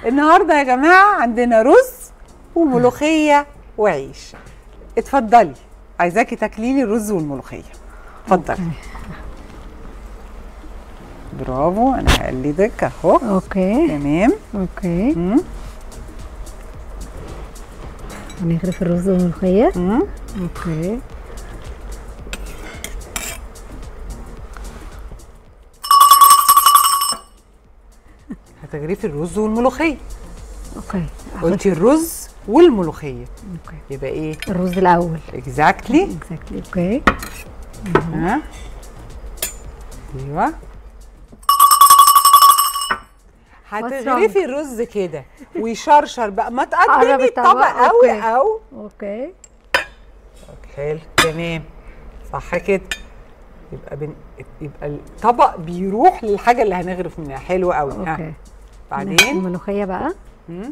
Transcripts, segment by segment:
النهارده يا جماعه عندنا رز وملوخيه وعيش اتفضلي عايزاكي تاكلي لي الرز والملوخيه اتفضلي برافو انا هقلدك اهو اوكي تمام اوكي مم. هنغرف الرز والملوخيه مم. اوكي هتغرفي الرز والملوخيه اوكي قلتي الرز والملوخيه اوكي يبقى ايه الرز الاول اكزاكتلي اكزاكتلي اوكي ها ايوه هتغرفي الرز كده ويشرشر بقى ما قرب تقدمي الطبق، الطبق قوي أوكي. او اوكي حلو تمام صح كده يبقى بن... يبقى الطبق بيروح للحاجه اللي هنغرف منها حلو قوي ها اوكي بعدين الملوخيه بقى مم.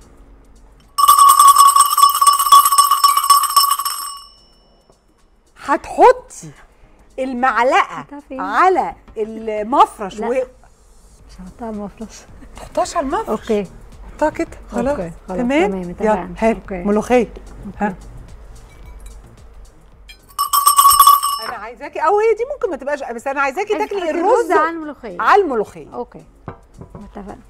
هتحطي المعلقه حطها فين؟ على المفرش لا. و مش هحطها على المفرش تحطهاش على المفرش اوكي حطها كده خلاص أوكي، خلاص، تمام تمام، يلا اتفقنا. حلو أوكي. ملوخيه ها انا عايزاكي او هي دي ممكن ما تبقاش بس انا عايزاكي تاكلي الرز على الملوخيه على الملوخيه اوكي اتفقنا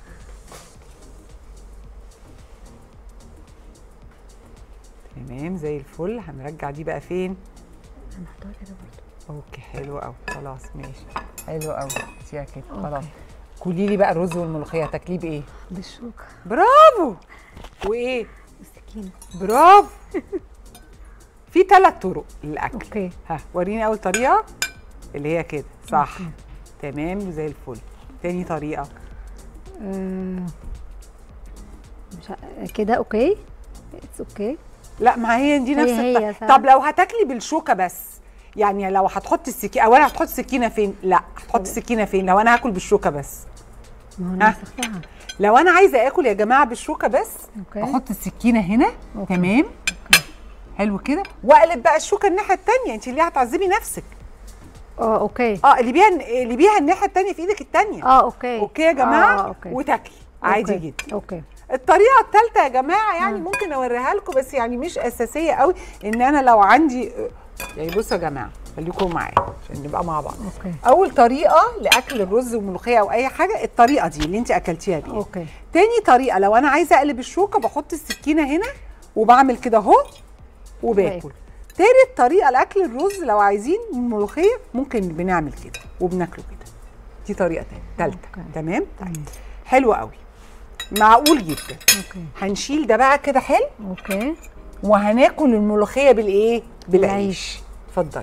تمام زي الفل هنرجع دي بقى فين هنحطها كده برضه اوكي حلو قوي خلاص ماشي حلو قوي سيبها كده خلاص أوكي. كلي لي بقى الرز والملوخيه هتاكليه بايه بالشوكه برافو وايه بالسكينه برافو في ثلاث طرق للاكل اوكي ها وريني اول طريقه اللي هي كده صح تمام زي الفل تاني طريقه آه، مش ع- كده اوكي اتس اوكي لا ما هي دي نفس هي الط- صح. طب لو هتاكلي بالشوكه بس يعني لو هتحطي السكينه اولا هتحطي السكينه فين لا هتحطي السكينه فين لو انا هاكل بالشوكه بس ما هو انا ها. مسختها لو انا عايزه اكل يا جماعه بالشوكه بس اوكي احط السكينه هنا أوكي. تمام حلو كده واقلب بقى الشوكه الناحيه الثانيه انت اللي هتعذبي نفسك اه اوكي اه اللي بيها اللي بيها الناحيه الثانيه في ايدك الثانيه اه اوكي اوكي يا جماعه اه اوكي وتاكلي عادي أوكي. جدا اوكي الطريقه الثالثه يا جماعه يعني ممكن اوريها لكم بس يعني مش اساسيه قوي ان انا لو عندي يعني بصوا يا جماعه خليكم معايا عشان نبقى مع بعض اوكي اول طريقه لاكل الرز والملوخيه او اي حاجه الطريقه دي اللي انت اكلتيها بيها اوكي تاني طريقه لو انا عايزه اقلب الشوكه بحط السكينه هنا وبعمل كده اهو وباكل تالت طريقه لاكل الرز لو عايزين الملوخيه ممكن بنعمل كده وبناكله كده دي طريقه تانية تالته أوكي. تمام طيب حلو قوي معقول جدا اوكي هنشيل ده بقى كده حلو اوكي وهناكل الملوخيه بالايه بالعيش بالعيش. اتفضلي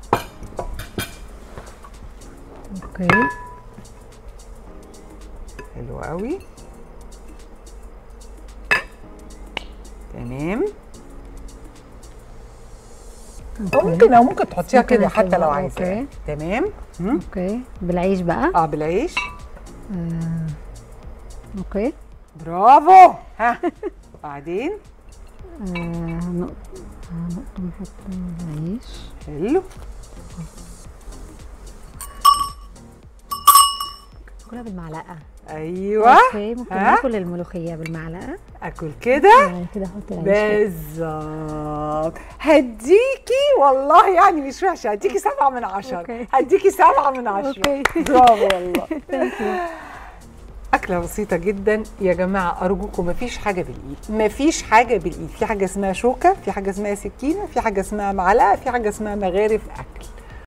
اوكي حلو قوي تمام او ممكن او ممكن تحطيها ممكن كده حتى أسيبها، لو عايزه أوكي. تمام مم. اوكي بالعيش بقى اه بالعيش آه. اوكي برافو ها بعدين آه. نقطة نقطة نحط العيش حلو كلها بالمعلقة ايوه اوكي ممكن ها؟ ناكل الملوخية بالمعلقة اكل كده يعني كده احط العيش بالظبط هديكي والله يعني مش وحشه هديكي سبعة من عشرة أوكي. هديكي سبعة من عشرة أوكي. برافو والله أكلة بسيطة جدا يا جماعة أرجوكم مفيش حاجة بالإيد مفيش حاجة بالإيد في حاجة اسمها شوكة في حاجة اسمها سكينة في حاجة اسمها معلقة في حاجة اسمها مغارف أكل